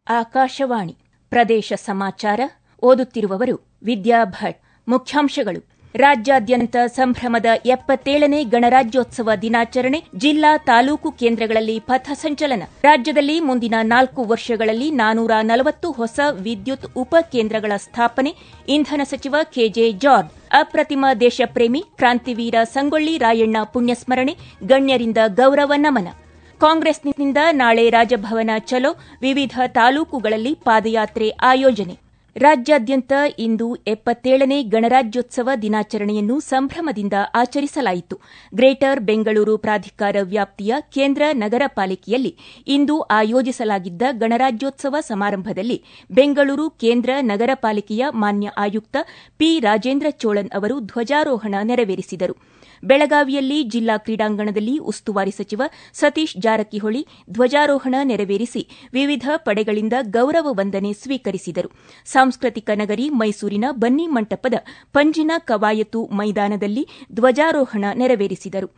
ಆಕಾಶವಾಣಿ ಪ್ರದೇಶ ಸಮಾಚಾರ ಓದುತ್ತಿರುವವರು ವಿದ್ಯಾ ಭಟ್ ಮುಖ್ಯಾಂಶಗಳು ರಾಜ್ಯಾದ್ಯಂತ ಸಂಭ್ರಮದ ಎಪ್ಪತ್ತೇಳನೇ ಗಣರಾಜ್ಯೋತ್ಸವ ದಿನಾಚರಣೆ ಜಿಲ್ಲಾ ತಾಲೂಕು ಕೇಂದ್ರಗಳಲ್ಲಿ ಪಥಸಂಚಲನ ರಾಜ್ಯದಲ್ಲಿ ಮುಂದಿನ ನಾಲ್ಕು ವರ್ಷಗಳಲ್ಲಿ ನಾನೂರ ನಲವತ್ತು ಹೊಸ ವಿದ್ಯುತ್ ಉಪಕೇಂದ್ರಗಳ ಸ್ಥಾಪನೆ ಇಂಧನ ಸಚಿವ ಕೆಜೆ ಜಾರ್ಜ್ ಅಪ್ರತಿಮ ದೇಶಪ್ರೇಮಿ ಕ್ರಾಂತಿವೀರ ಸಂಗೊಳ್ಳಿ ರಾಯಣ್ಣ ಪುಣ್ಯಸ್ಮರಣೆ ಗಣ್ಯರಿಂದ ಗೌರವ ನಮನ ಕಾಂಗ್ರೆಸ್ನಿಂದ ನಾಳೆ ರಾಜಭವನ ಚಲೋ ವಿವಿಧ ತಾಲೂಕುಗಳಲ್ಲಿ ಪಾದಯಾತ್ರೆ ಆಯೋಜನೆ ರಾಜ್ಯಾದ್ಯಂತ ಇಂದು ಎಪ್ಪತ್ತೇಳನೇ ಗಣರಾಜ್ಯೋತ್ಸವ ದಿನಾಚರಣೆಯನ್ನು ಸಂಭ್ರಮದಿಂದ ಆಚರಿಸಲಾಯಿತು ಗ್ರೇಟರ್ ಬೆಂಗಳೂರು ಪ್ರಾಧಿಕಾರ ವ್ಯಾಪ್ತಿಯ ಕೇಂದ್ರ ನಗರ ಪಾಲಿಕೆಯಲ್ಲಿ ಇಂದು ಆಯೋಜಿಸಲಾಗಿದ್ದ ಗಣರಾಜ್ಯೋತ್ಸವ ಸಮಾರಂಭದಲ್ಲಿ ಬೆಂಗಳೂರು ಕೇಂದ್ರ ನಗರ ಪಾಲಿಕೆಯ ಮಾನ್ಯ ಆಯುಕ್ತ ಪಿ ರಾಜೇಂದ್ರ ಚೋಳನ್ ಅವರು ಧ್ವಜಾರೋಹಣ ನೆರವೇರಿಸಿದರು ಬೆಳಗಾವಿಯಲ್ಲಿ ಜಿಲ್ಲಾ ಕ್ರೀಡಾಂಗಣದಲ್ಲಿ ಉಸ್ತುವಾರಿ ಸಚಿವ ಸತೀಶ್ ಜಾರಕಿಹೊಳಿ ಧ್ವಜಾರೋಹಣ ನೆರವೇರಿಸಿ ವಿವಿಧ ಪಡೆಗಳಿಂದ ಗೌರವ ವಂದನೆ ಸ್ವೀಕರಿಸಿದರು ಸಾಂಸ್ಕೃತಿಕ ನಗರಿ ಮೈಸೂರಿನ ಬನ್ನಿ ಮಂಟಪದ ಪಂಜಿನ ಕವಾಯತು ಮೈದಾನದಲ್ಲಿ ಧ್ವಜಾರೋಹಣ ನೆರವೇರಿಸಿದರು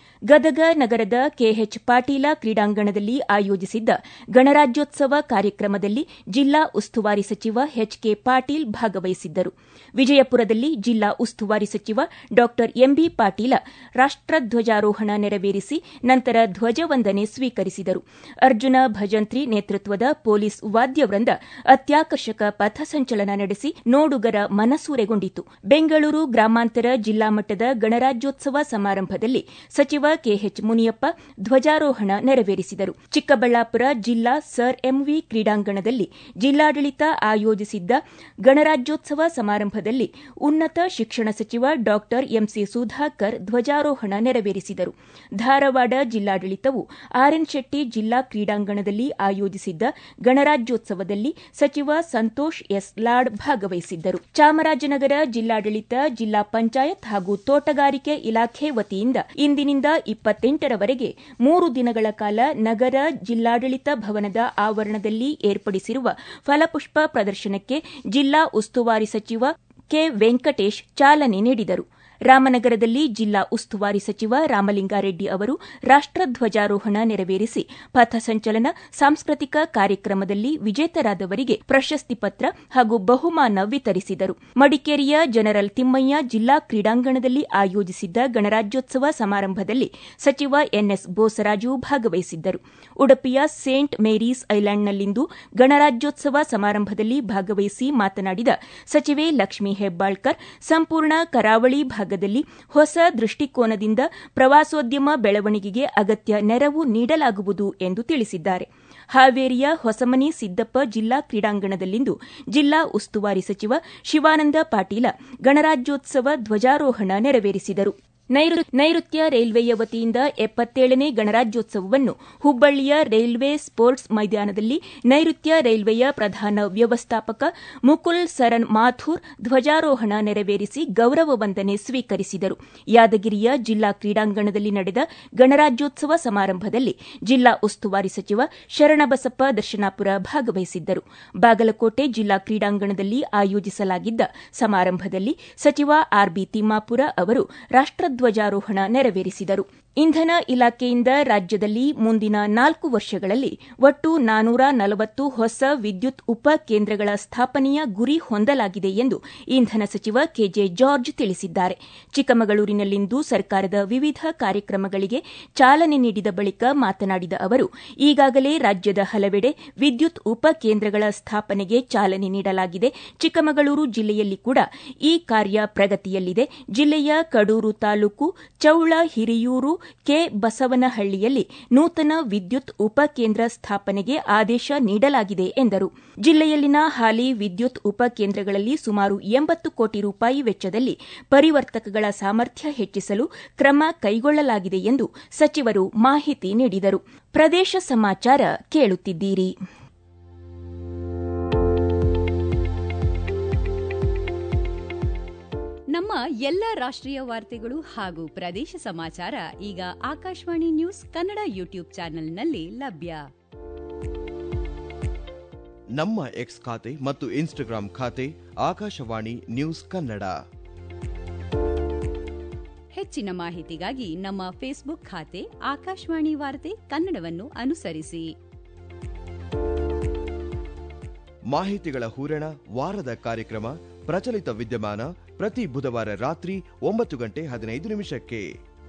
ಗದಗ ನಗರದ ಕೆಎಚ್ ಪಾಟೀಲ ಕ್ರೀಡಾಂಗಣದಲ್ಲಿ ಆಯೋಜಿಸಿದ್ದ ಗಣರಾಜ್ಯೋತ್ಸವ ಕಾರ್ಯಕ್ರಮದಲ್ಲಿ ಜಿಲ್ಲಾ ಉಸ್ತುವಾರಿ ಸಚಿವ ಎಚ್ಕೆ ಪಾಟೀಲ್ ಭಾಗವಹಿಸಿದ್ದರು ವಿಜಯಪುರದಲ್ಲಿ ಜಿಲ್ಲಾ ಉಸ್ತುವಾರಿ ಸಚಿವ ಡಾ ಎಂಬಿ ಪಾಟೀಲ ರಾಷ್ಟಧ್ವಜಾರೋಹಣ ನೆರವೇರಿಸಿ ನಂತರ ಧ್ವಜವಂದನೆ ಸ್ವೀಕರಿಸಿದರು ಅರ್ಜುನ ಭಜಂತ್ರಿ ನೇತೃತ್ವದ ಪೊಲೀಸ್ ವಾದ್ಯವೃಂದ ಅತ್ಯಾಕರ್ಷಕ ಪಥಸಂಚಲನ ನಡೆಸಿ ನೋಡುಗರ ಮನಸೂರೆಗೊಂಡಿತು ಬೆಂಗಳೂರು ಗ್ರಾಮಾಂತರ ಜಿಲ್ಲಾ ಮಟ್ಟದ ಗಣರಾಜ್ಯೋತ್ಸವ ಸಮಾರಂಭದಲ್ಲಿ ಸಚಿವ ಕೆಎಚ್ ಮುನಿಯಪ್ಪ ಧ್ವಜಾರೋಹಣ ನೆರವೇರಿಸಿದರು ಚಿಕ್ಕಬಳ್ಳಾಪುರ ಜಿಲ್ಲಾ ಸರ್ ಎಂವಿ ಕ್ರೀಡಾಂಗಣದಲ್ಲಿ ಜಿಲ್ಲಾಡಳಿತ ಆಯೋಜಿಸಿದ್ದ ಗಣರಾಜ್ಯೋತ್ಸವ ಸಮಾರಂಭದಲ್ಲಿ ಉನ್ನತ ಶಿಕ್ಷಣ ಸಚಿವ ಡಾ ಎಂಸಿ ಸುಧಾಕರ್ ಧ್ವಜಾರೋಹಣ ನೆರವೇರಿಸಿದರು ಧಾರವಾಡ ಜಿಲ್ಲಾಡಳಿತವು ಆರ್ಎನ್ ಶೆಟ್ಟಿ ಜಿಲ್ಲಾ ಕ್ರೀಡಾಂಗಣದಲ್ಲಿ ಆಯೋಜಿಸಿದ್ದ ಗಣರಾಜ್ಯೋತ್ಸವದಲ್ಲಿ ಸಚಿವ ಸಂತೋಷ್ ಎಸ್ ಲಾಡ್ ಭಾಗವಹಿಸಿದ್ದರು ಚಾಮರಾಜನಗರ ಜಿಲ್ಲಾಡಳಿತ ಜಿಲ್ಲಾ ಪಂಚಾಯತ್ ಹಾಗೂ ತೋಟಗಾರಿಕೆ ಇಲಾಖೆ ವತಿಯಿಂದ ಇಂದಿನಿಂದ ಇಪ್ಪತ್ತೆಂಟರವರೆಗೆ ಮೂರು ದಿನಗಳ ಕಾಲ ನಗರ ಜಿಲ್ಲಾಡಳಿತ ಭವನದ ಆವರಣದಲ್ಲಿ ಏರ್ಪಡಿಸಿರುವ ಫಲಪುಷ್ಪ ಪ್ರದರ್ಶನಕ್ಕೆ ಜಿಲ್ಲಾ ಉಸ್ತುವಾರಿ ಸಚಿವ ಕೆ ವೆಂಕಟೇಶ್ ಚಾಲನೆ ನೀಡಿದರು ರಾಮನಗರದಲ್ಲಿ ಜಿಲ್ಲಾ ಉಸ್ತುವಾರಿ ಸಚಿವ ರಾಮಲಿಂಗಾರೆಡ್ಡಿ ಅವರು ರಾಷ್ಟಧ್ವಜಾರೋಹಣ ನೆರವೇರಿಸಿ ಪಥಸಂಚಲನ ಸಾಂಸ್ಕೃತಿಕ ಕಾರ್ಯಕ್ರಮದಲ್ಲಿ ವಿಜೇತರಾದವರಿಗೆ ಪ್ರಶಸ್ತಿ ಪತ್ರ ಹಾಗೂ ಬಹುಮಾನ ವಿತರಿಸಿದರು ಮಡಿಕೇರಿಯ ಜನರಲ್ ತಿಮ್ಮಯ್ಯ ಜಿಲ್ಲಾ ಕ್ರೀಡಾಂಗಣದಲ್ಲಿ ಆಯೋಜಿಸಿದ್ದ ಗಣರಾಜ್ಯೋತ್ಸವ ಸಮಾರಂಭದಲ್ಲಿ ಸಚಿವ ಎನ್ಎಸ್ ಬೋಸರಾಜು ಭಾಗವಹಿಸಿದ್ದರು ಉಡುಪಿಯ ಸೇಂಟ್ ಮೇರೀಸ್ ಐಲ್ಯಾಂಡ್ನಲ್ಲಿಂದು ಗಣರಾಜ್ಯೋತ್ಸವ ಸಮಾರಂಭದಲ್ಲಿ ಭಾಗವಹಿಸಿ ಮಾತನಾಡಿದ ಸಚಿವೆ ಲಕ್ಷ್ಮೀ ಹೆಬ್ಬಾಳ್ಕರ್ ಸಂಪೂರ್ಣ ಕರಾವಳಿ ಭಾಗದಲ್ಲಿ ಹೊಸ ದೃಷ್ಟಿಕೋನದಿಂದ ಪ್ರವಾಸೋದ್ಯಮ ಬೆಳವಣಿಗೆಗೆ ಅಗತ್ಯ ನೆರವು ನೀಡಲಾಗುವುದು ಎಂದು ತಿಳಿಸಿದ್ದಾರೆ ಹಾವೇರಿಯ ಹೊಸಮನಿ ಸಿದ್ದಪ್ಪ ಜಿಲ್ಲಾ ಕ್ರೀಡಾಂಗಣದಲ್ಲಿಂದು ಜಿಲ್ಲಾ ಉಸ್ತುವಾರಿ ಸಚಿವ ಶಿವಾನಂದ ಪಾಟೀಲ ಗಣರಾಜ್ಯೋತ್ಸವ ಧ್ವಜಾರೋಹಣ ನೆರವೇರಿಸಿದರು ನೈಋತ್ಯ ರೈಲ್ವೆಯ ವತಿಯಿಂದ ಎಪ್ಪತ್ತೇಳನೇ ಗಣರಾಜ್ಯೋತ್ಸವವನ್ನು ಹುಬ್ಬಳ್ಳಿಯ ರೈಲ್ವೆ ಸ್ಪೋರ್ಟ್ಸ್ ಮೈದಾನದಲ್ಲಿ ನೈಋತ್ಯ ರೈಲ್ವೆಯ ಪ್ರಧಾನ ವ್ಯವಸ್ಥಾಪಕ ಮುಕುಲ್ ಸರನ್ ಮಾಥೂರ್ ಧ್ವಜಾರೋಹಣ ನೆರವೇರಿಸಿ ಗೌರವ ವಂದನೆ ಸ್ವೀಕರಿಸಿದರು ಯಾದಗಿರಿಯ ಜಿಲ್ಲಾ ಕ್ರೀಡಾಂಗಣದಲ್ಲಿ ನಡೆದ ಗಣರಾಜ್ಯೋತ್ಸವ ಸಮಾರಂಭದಲ್ಲಿ ಜಿಲ್ಲಾ ಉಸ್ತುವಾರಿ ಸಚಿವ ಶರಣಬಸಪ್ಪ ದರ್ಶನಾಪುರ ಭಾಗವಹಿಸಿದ್ದರು ಬಾಗಲಕೋಟೆ ಜಿಲ್ಲಾ ಕ್ರೀಡಾಂಗಣದಲ್ಲಿ ಆಯೋಜಿಸಲಾಗಿದ್ದ ಸಮಾರಂಭದಲ್ಲಿ ಸಚಿವ ಆರ್ಬಿ ತಿಮ್ಮಾಪುರ ಅವರು ರಾಷ್ಟಧ್ವಜಾರೋಹಣ ನೆರವೇರಿಸಿದರು ಇಂಧನ ಇಲಾಖೆಯಿಂದ ರಾಜ್ಯದಲ್ಲಿ ಮುಂದಿನ ನಾಲ್ಕು ವರ್ಷಗಳಲ್ಲಿ ಒಟ್ಟು ನಾನೂರ ನಲವತ್ತು ಹೊಸ ವಿದ್ಯುತ್ ಉಪ ಕೇಂದ್ರಗಳ ಸ್ಥಾಪನೆಯ ಗುರಿ ಹೊಂದಲಾಗಿದೆ ಎಂದು ಇಂಧನ ಸಚಿವ ಕೆಜೆ ಜಾರ್ಜ್ ತಿಳಿಸಿದ್ದಾರೆ ಚಿಕ್ಕಮಗಳೂರಿನಲ್ಲಿಂದು ಸರ್ಕಾರದ ವಿವಿಧ ಕಾರ್ಯಕ್ರಮಗಳಿಗೆ ಚಾಲನೆ ನೀಡಿದ ಬಳಿಕ ಮಾತನಾಡಿದ ಅವರು ಈಗಾಗಲೇ ರಾಜ್ಯದ ಹಲವೆಡೆ ವಿದ್ಯುತ್ ಉಪ ಕೇಂದ್ರಗಳ ಸ್ಥಾಪನೆಗೆ ಚಾಲನೆ ನೀಡಲಾಗಿದೆ ಚಿಕ್ಕಮಗಳೂರು ಜಿಲ್ಲೆಯಲ್ಲಿ ಕೂಡ ಈ ಕಾರ್ಯ ಪ್ರಗತಿಯಲ್ಲಿದೆ ಜಿಲ್ಲೆಯ ಕಡೂರು ತಾಲೂಕು ಚೌಳ ಹಿರಿಯೂರು ಕೆ ಬಸವನಹಳ್ಳಿಯಲ್ಲಿ ನೂತನ ವಿದ್ಯುತ್ ಉಪಕೇಂದ್ರ ಸ್ಥಾಪನೆಗೆ ಆದೇಶ ನೀಡಲಾಗಿದೆ ಎಂದರು ಜಿಲ್ಲೆಯಲ್ಲಿನ ಹಾಲಿ ವಿದ್ಯುತ್ ಉಪಕೇಂದ್ರಗಳಲ್ಲಿ ಸುಮಾರು ಎಂಬತ್ತು ಕೋಟಿ ರೂಪಾಯಿ ವೆಚ್ಚದಲ್ಲಿ ಪರಿವರ್ತಕಗಳ ಸಾಮರ್ಥ್ಯ ಹೆಚ್ಚಿಸಲು ಕ್ರಮ ಕೈಗೊಳ್ಳಲಾಗಿದೆ ಎಂದು ಸಚಿವರು ಮಾಹಿತಿ ನೀಡಿದರು ಪ್ರದೇಶ ಸಮಾಚಾರ ಕೇಳುತ್ತಿದ್ದೀರಿ ನಮ್ಮ ಎಲ್ಲ ರಾಷ್ಟ್ರೀಯ ವಾರ್ತೆಗಳು ಹಾಗೂ ಪ್ರದೇಶ ಸಮಾಚಾರ ಈಗ ಆಕಾಶವಾಣಿ ನ್ಯೂಸ್ ಕನ್ನಡ ಯೂಟ್ಯೂಬ್ ಚಾನೆಲ್ನಲ್ಲಿ ಲಭ್ಯ ನಮ್ಮ ಎಕ್ಸ್ ಖಾತೆ ಮತ್ತು ಇನ್ಸ್ಟಾಗ್ರಾಂ ಖಾತೆ ಆಕಾಶವಾಣಿ ನ್ಯೂಸ್ ಕನ್ನಡ ಹೆಚ್ಚಿನ ಮಾಹಿತಿಗಾಗಿ ನಮ್ಮ ಫೇಸ್ಬುಕ್ ಖಾತೆ ಆಕಾಶವಾಣಿ ವಾರ್ತೆ ಕನ್ನಡವನ್ನು ಅನುಸರಿಸಿ ಮಾಹಿತಿಗಳ ಹೂರಣ ವಾರದ ಕಾರ್ಯಕ್ರಮ ಪ್ರಚಲಿತ ವಿದ್ಯಮಾನ ಪ್ರತಿ ಬುಧವಾರ ರಾತ್ರಿ ಒಂಬತ್ತು ಗಂಟೆ ಹದಿನೈದು ನಿಮಿಷಕ್ಕೆ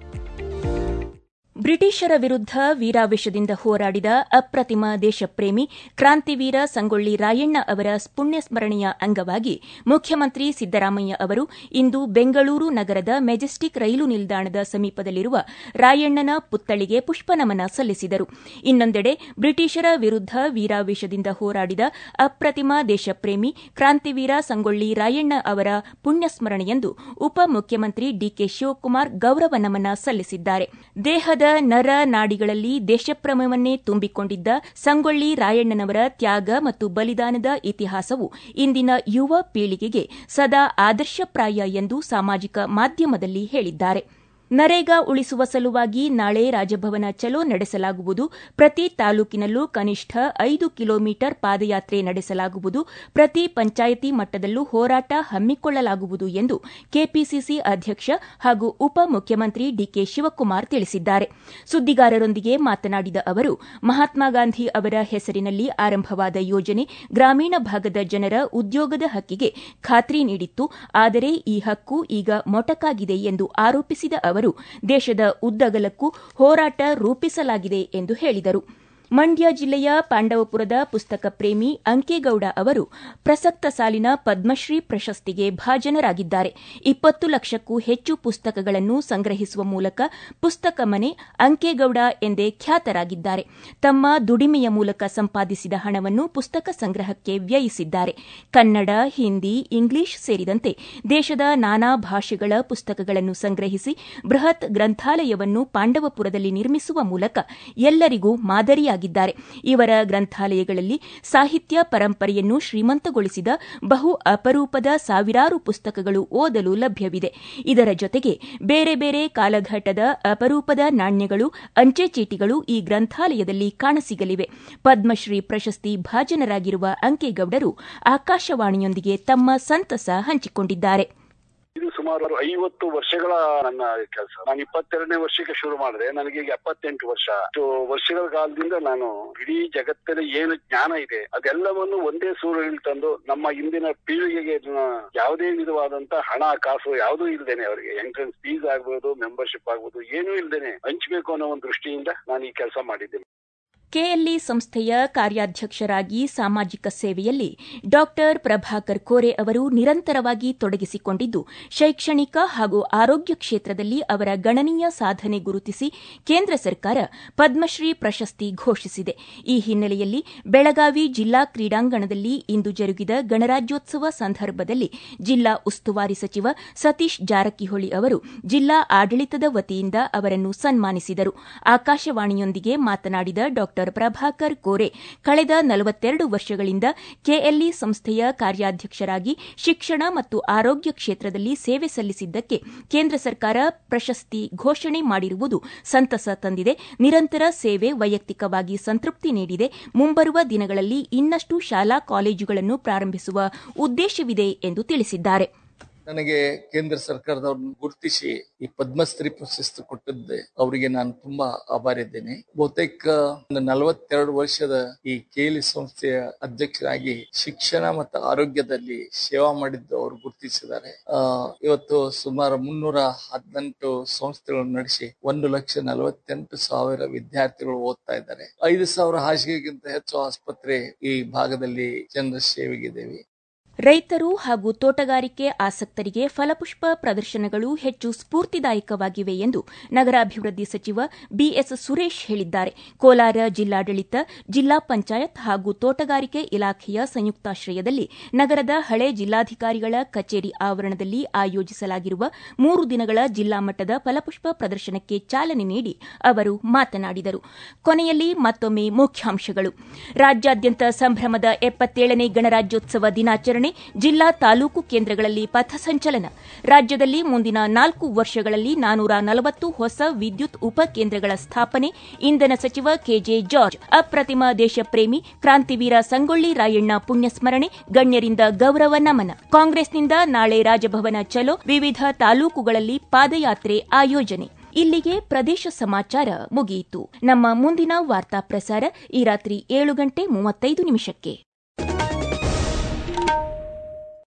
ಬ್ರಿಟಿಷರ ವಿರುದ್ಧ ವೀರಾವೇಶದಿಂದ ಹೋರಾಡಿದ ಅಪ್ರತಿಮ ದೇಶಪ್ರೇಮಿ ಕ್ರಾಂತಿವೀರ ಸಂಗೊಳ್ಳಿ ರಾಯಣ್ಣ ಅವರ ಪುಣ್ಯಸ್ಮರಣೆಯ ಅಂಗವಾಗಿ ಮುಖ್ಯಮಂತ್ರಿ ಸಿದ್ದರಾಮಯ್ಯ ಅವರು ಇಂದು ಬೆಂಗಳೂರು ನಗರದ ಮೆಜೆಸ್ಟಿಕ್ ರೈಲು ನಿಲ್ದಾಣದ ಸಮೀಪದಲ್ಲಿರುವ ರಾಯಣ್ಣನ ಪುತ್ಥಳಿಗೆ ಪುಷ್ಪನಮನ ಸಲ್ಲಿಸಿದರು ಇನ್ನೊಂದೆಡೆ ಬ್ರಿಟಿಷರ ವಿರುದ್ಧ ವೀರಾವೇಶದಿಂದ ಹೋರಾಡಿದ ಅಪ್ರತಿಮ ದೇಶಪ್ರೇಮಿ ಕ್ರಾಂತಿವೀರ ಸಂಗೊಳ್ಳಿ ರಾಯಣ್ಣ ಅವರ ಪುಣ್ಯಸ್ಮರಣೆಯಂದು ಉಪಮುಖ್ಯಮಂತ್ರಿ ಡಿಕೆ ಶಿವಕುಮಾರ್ ಗೌರವ ನಮನ ಸಲ್ಲಿಸಿದ್ದಾರೆ ದೇಹದ ನರ ನಾಡಿಗಳಲ್ಲಿ ದೇಶಪ್ರೇಮವನ್ನೇ ತುಂಬಿಕೊಂಡಿದ್ದ ಸಂಗೊಳ್ಳಿ ರಾಯಣ್ಣನವರ ತ್ಯಾಗ ಮತ್ತು ಬಲಿದಾನದ ಇತಿಹಾಸವು ಇಂದಿನ ಯುವ ಪೀಳಿಗೆಗೆ ಸದಾ ಆದರ್ಶಪ್ರಾಯ ಎಂದು ಸಾಮಾಜಿಕ ಮಾಧ್ಯಮದಲ್ಲಿ ಹೇಳಿದ್ದಾರೆ ನರೇಗಾ ಉಳಿಸುವ ಸಲುವಾಗಿ ನಾಳೆ ರಾಜಭವನ ಚಲೋ ನಡೆಸಲಾಗುವುದು ಪ್ರತಿ ತಾಲೂಕಿನಲ್ಲೂ ಕನಿಷ್ಠ ಐದು ಕಿಲೋಮೀಟರ್ ಪಾದಯಾತ್ರೆ ನಡೆಸಲಾಗುವುದು ಪ್ರತಿ ಪಂಚಾಯಿತಿ ಮಟ್ಟದಲ್ಲೂ ಹೋರಾಟ ಹಮ್ಮಿಕೊಳ್ಳಲಾಗುವುದು ಎಂದು ಕೆಪಿಸಿಸಿ ಅಧ್ಯಕ್ಷ ಹಾಗೂ ಉಪಮುಖ್ಯಮಂತ್ರಿ ಡಿಕೆ ಶಿವಕುಮಾರ್ ತಿಳಿಸಿದ್ದಾರೆ ಸುದ್ದಿಗಾರರೊಂದಿಗೆ ಮಾತನಾಡಿದ ಅವರು ಮಹಾತ್ಮ ಗಾಂಧಿ ಅವರ ಹೆಸರಿನಲ್ಲಿ ಆರಂಭವಾದ ಯೋಜನೆ ಗ್ರಾಮೀಣ ಭಾಗದ ಜನರ ಉದ್ಯೋಗದ ಹಕ್ಕಿಗೆ ಖಾತ್ರಿ ನೀಡಿತ್ತು ಆದರೆ ಈ ಹಕ್ಕು ಈಗ ಮೊಟಕಾಗಿದೆ ಎಂದು ಆರೋಪಿಸಿದ ಅವರು ದೇಶದ ಉದ್ದಗಲಕ್ಕೂ ಹೋರಾಟ ರೂಪಿಸಲಾಗಿದೆ ಎಂದು ಹೇಳಿದರು ಮಂಡ್ಯ ಜಿಲ್ಲೆಯ ಪಾಂಡವಪುರದ ಪುಸ್ತಕ ಪ್ರೇಮಿ ಅಂಕೇಗೌಡ ಅವರು ಪ್ರಸಕ್ತ ಸಾಲಿನ ಪದ್ಮಶ್ರೀ ಪ್ರಶಸ್ತಿಗೆ ಭಾಜನರಾಗಿದ್ದಾರೆ ಇಪ್ಪತ್ತು ಲಕ್ಷಕ್ಕೂ ಹೆಚ್ಚು ಪುಸ್ತಕಗಳನ್ನು ಸಂಗ್ರಹಿಸುವ ಮೂಲಕ ಪುಸ್ತಕ ಮನೆ ಅಂಕೇಗೌಡ ಎಂದೇ ಖ್ಯಾತರಾಗಿದ್ದಾರೆ ತಮ್ಮ ದುಡಿಮೆಯ ಮೂಲಕ ಸಂಪಾದಿಸಿದ ಹಣವನ್ನು ಪುಸ್ತಕ ಸಂಗ್ರಹಕ್ಕೆ ವ್ಯಯಿಸಿದ್ದಾರೆ ಕನ್ನಡ ಹಿಂದಿ ಇಂಗ್ಲಿಷ್ ಸೇರಿದಂತೆ ದೇಶದ ನಾನಾ ಭಾಷೆಗಳ ಪುಸ್ತಕಗಳನ್ನು ಸಂಗ್ರಹಿಸಿ ಬೃಹತ್ ಗ್ರಂಥಾಲಯವನ್ನು ಪಾಂಡವಪುರದಲ್ಲಿ ನಿರ್ಮಿಸುವ ಮೂಲಕ ಎಲ್ಲರಿಗೂ ಮಾದರಿಯಾಗಿದ್ದಾರೆ ಇವರ ಗ್ರಂಥಾಲಯಗಳಲ್ಲಿ ಸಾಹಿತ್ಯ ಪರಂಪರೆಯನ್ನು ಶ್ರೀಮಂತಗೊಳಿಸಿದ ಬಹು ಅಪರೂಪದ ಸಾವಿರಾರು ಪುಸ್ತಕಗಳು ಓದಲು ಲಭ್ಯವಿದೆ ಇದರ ಜೊತೆಗೆ ಬೇರೆ ಬೇರೆ ಕಾಲಘಟ್ಟದ ಅಪರೂಪದ ನಾಣ್ಯಗಳು ಅಂಚೆ ಚೀಟಿಗಳು ಈ ಗ್ರಂಥಾಲಯದಲ್ಲಿ ಕಾಣಸಿಗಲಿವೆ ಪದ್ಮಶ್ರೀ ಪ್ರಶಸ್ತಿ ಭಾಜನರಾಗಿರುವ ಅಂಕೇಗೌಡರು ಆಕಾಶವಾಣಿಯೊಂದಿಗೆ ತಮ್ಮ ಸಂತಸ ಹಂಚಿಕೊಂಡಿದ್ದಾರೆ ಇದು ಸುಮಾರು ಐವತ್ತು ವರ್ಷಗಳ ನನ್ನ ಕೆಲಸ ನಾನು ಇಪ್ಪತ್ತೆರಡನೇ ವರ್ಷಕ್ಕೆ ಶುರು ಮಾಡಿದೆ ನನಗೆ ಈಗ ಎಪ್ಪತ್ತೆಂಟು ವರ್ಷ ಇಷ್ಟು ವರ್ಷಗಳ ಕಾಲದಿಂದ ನಾನು ಇಡೀ ಜಗತ್ತಲ್ಲಿ ಏನು ಜ್ಞಾನ ಇದೆ ಅದೆಲ್ಲವನ್ನು ಒಂದೇ ಸೂರಲ್ಲಿ ತಂದು ನಮ್ಮ ಇಂದಿನ ಪೀಳಿಗೆಗೆ ಇದನ್ನ ಯಾವುದೇ ವಿಧವಾದಂತ ಹಣ ಕಾಸು ಯಾವುದೂ ಇಲ್ದೇನೆ ಅವರಿಗೆ ಎಂಟ್ರೆನ್ಸ್ ಫೀಸ್ ಆಗ್ಬೋದು ಮೆಂಬರ್ಶಿಪ್ ಆಗ್ಬೋದು ಏನೂ ಇಲ್ದೇನೆ ಹಂಚಬೇಕು ಅನ್ನೋ ಒಂದು ದೃಷ್ಟಿಯಿಂದ ನಾನು ಈ ಕೆಲಸ ಮಾಡಿದ್ದೇನೆ ಕೆಎಲ್ಇ ಸಂಸ್ಥೆಯ ಕಾರ್ಯಾಧ್ಯಕ್ಷರಾಗಿ ಸಾಮಾಜಿಕ ಸೇವೆಯಲ್ಲಿ ಡಾಕ್ಟರ್ ಪ್ರಭಾಕರ್ ಕೋರೆ ಅವರು ನಿರಂತರವಾಗಿ ತೊಡಗಿಸಿಕೊಂಡಿದ್ದು ಶೈಕ್ಷಣಿಕ ಹಾಗೂ ಆರೋಗ್ಯ ಕ್ಷೇತ್ರದಲ್ಲಿ ಅವರ ಗಣನೀಯ ಸಾಧನೆ ಗುರುತಿಸಿ ಕೇಂದ್ರ ಸರ್ಕಾರ ಪದ್ಮಶ್ರೀ ಪ್ರಶಸ್ತಿ ಘೋಷಿಸಿದೆ ಈ ಹಿನ್ನೆಲೆಯಲ್ಲಿ ಬೆಳಗಾವಿ ಜಿಲ್ಲಾ ಕ್ರೀಡಾಂಗಣದಲ್ಲಿ ಇಂದು ಜರುಗಿದ ಗಣರಾಜ್ಯೋತ್ಸವ ಸಂದರ್ಭದಲ್ಲಿ ಜಿಲ್ಲಾ ಉಸ್ತುವಾರಿ ಸಚಿವ ಸತೀಶ್ ಜಾರಕಿಹೊಳಿ ಅವರು ಜಿಲ್ಲಾ ಆಡಳಿತದ ವತಿಯಿಂದ ಅವರನ್ನು ಸನ್ಮಾನಿಸಿದರು ಆಕಾಶವಾಣಿಯೊಂದಿಗೆ ಮಾತನಾಡಿದ ಡಾ ಪ್ರಭಾಕರ್ ಕೋರೆ ಕಳೆದ ನಲವತ್ತೆರಡು ವರ್ಷಗಳಿಂದ ಕೆಎಲ್ಇ ಸಂಸ್ಥೆಯ ಕಾರ್ಯಾಧ್ಯಕ್ಷರಾಗಿ ಶಿಕ್ಷಣ ಮತ್ತು ಆರೋಗ್ಯ ಕ್ಷೇತ್ರದಲ್ಲಿ ಸೇವೆ ಸಲ್ಲಿಸಿದ್ದಕ್ಕೆ ಕೇಂದ್ರ ಸರ್ಕಾರ ಪ್ರಶಸ್ತಿ ಘೋಷಣೆ ಮಾಡಿರುವುದು ಸಂತಸ ತಂದಿದೆ ನಿರಂತರ ಸೇವೆ ವೈಯಕ್ತಿಕವಾಗಿ ಸಂತೃಪ್ತಿ ನೀಡಿದೆ ಮುಂಬರುವ ದಿನಗಳಲ್ಲಿ ಇನ್ನಷ್ಟು ಶಾಲಾ ಕಾಲೇಜುಗಳನ್ನು ಪ್ರಾರಂಭಿಸುವ ಉದ್ದೇಶವಿದೆ ಎಂದು ತಿಳಿಸಿದ್ದಾರೆ ನನಗೆ ಕೇಂದ್ರ ಸರ್ಕಾರದವ್ರನ್ನ ಗುರುತಿಸಿ ಈ ಪದ್ಮಶ್ರೀ ಪ್ರಶಸ್ತಿ ಕೊಟ್ಟಿದ್ದೆ ಅವರಿಗೆ ನಾನು ತುಂಬಾ ಆಭಾರಿ ಇದ್ದೇನೆ ಬಹುತೇಕ ನಲವತ್ತೆರಡು ವರ್ಷದ ಈ ಕೇಲಿ ಸಂಸ್ಥೆಯ ಅಧ್ಯಕ್ಷರಾಗಿ ಶಿಕ್ಷಣ ಮತ್ತು ಆರೋಗ್ಯದಲ್ಲಿ ಸೇವಾ ಮಾಡಿದ್ದು ಅವರು ಗುರುತಿಸಿದ್ದಾರೆ ಆ ಇವತ್ತು ಸುಮಾರು ಮುನ್ನೂರ ಹದಿನೆಂಟು ಸಂಸ್ಥೆಗಳನ್ನು ನಡೆಸಿ ಒಂದು ಲಕ್ಷ ನಲವತ್ತೆಂಟು ಸಾವಿರ ವಿದ್ಯಾರ್ಥಿಗಳು ಓದ್ತಾ ಇದ್ದಾರೆ ಐದು ಸಾವಿರ ಹಾಸಿಗೆಗಿಂತ ಹೆಚ್ಚು ಆಸ್ಪತ್ರೆ ಈ ಭಾಗದಲ್ಲಿ ಜನರ ಸೇವೆಗಿದ್ದೇವೆ ರೈತರು ಹಾಗೂ ತೋಟಗಾರಿಕೆ ಆಸಕ್ತರಿಗೆ ಫಲಪುಷ್ಪ ಪ್ರದರ್ಶನಗಳು ಹೆಚ್ಚು ಸ್ಫೂರ್ತಿದಾಯಕವಾಗಿವೆ ಎಂದು ನಗರಾಭಿವೃದ್ಧಿ ಸಚಿವ ಬಿಎಸ್ ಸುರೇಶ್ ಹೇಳಿದ್ದಾರೆ ಕೋಲಾರ ಜಿಲ್ಲಾಡಳಿತ ಜಿಲ್ಲಾ ಪಂಚಾಯತ್ ಹಾಗೂ ತೋಟಗಾರಿಕೆ ಇಲಾಖೆಯ ಸಂಯುಕ್ತಾಶ್ರಯದಲ್ಲಿ ನಗರದ ಹಳೆ ಜಿಲ್ಲಾಧಿಕಾರಿಗಳ ಕಚೇರಿ ಆವರಣದಲ್ಲಿ ಆಯೋಜಿಸಲಾಗಿರುವ ಮೂರು ದಿನಗಳ ಜಿಲ್ಲಾ ಮಟ್ಟದ ಫಲಪುಷ್ಪ ಪ್ರದರ್ಶನಕ್ಕೆ ಚಾಲನೆ ನೀಡಿ ಅವರು ಮಾತನಾಡಿದರು ಕೊನೆಯಲ್ಲಿ ಮತ್ತೊಮ್ಮೆ ಮುಖ್ಯಾಂಶಗಳು ರಾಜ್ಯಾದ್ಯಂತ ಸಂಭ್ರಮದ ಎಪ್ಪತ್ತೇಳನೇ ಗಣರಾಜ್ಯೋತ್ಸವ ದಿನಾಚರಣೆ ಜಿಲ್ಲಾ ತಾಲೂಕು ಕೇಂದ್ರಗಳಲ್ಲಿ ಪಥಸಂಚಲನ ರಾಜ್ಯದಲ್ಲಿ ಮುಂದಿನ ನಾಲ್ಕು ವರ್ಷಗಳಲ್ಲಿ ನಾನೂರ ನಲವತ್ತು ಹೊಸ ವಿದ್ಯುತ್ ಉಪಕೇಂದ್ರಗಳ ಸ್ಥಾಪನೆ ಇಂಧನ ಸಚಿವ ಕೆಜೆ ಜಾರ್ಜ್ ಅಪ್ರತಿಮ ದೇಶಪ್ರೇಮಿ ಕ್ರಾಂತಿವೀರ ಸಂಗೊಳ್ಳಿ ರಾಯಣ್ಣ ಪುಣ್ಯಸ್ಮರಣೆ ಗಣ್ಯರಿಂದ ಗೌರವ ನಮನ ಕಾಂಗ್ರೆಸ್ನಿಂದ ನಾಳೆ ರಾಜಭವನ ಚಲೋ ವಿವಿಧ ತಾಲೂಕುಗಳಲ್ಲಿ ಪಾದಯಾತ್ರೆ ಆಯೋಜನೆ ಇಲ್ಲಿಗೆ ಪ್ರದೇಶ ಸಮಾಚಾರ ಮುಗಿಯಿತು ನಮ್ಮ ಮುಂದಿನ ವಾರ್ತಾ ಪ್ರಸಾರ ಈ ರಾತ್ರಿ ಏಳು ಗಂಟೆ ಮೂವತ್ತೈದು ನಿಮಿಷಕ್ಕೆ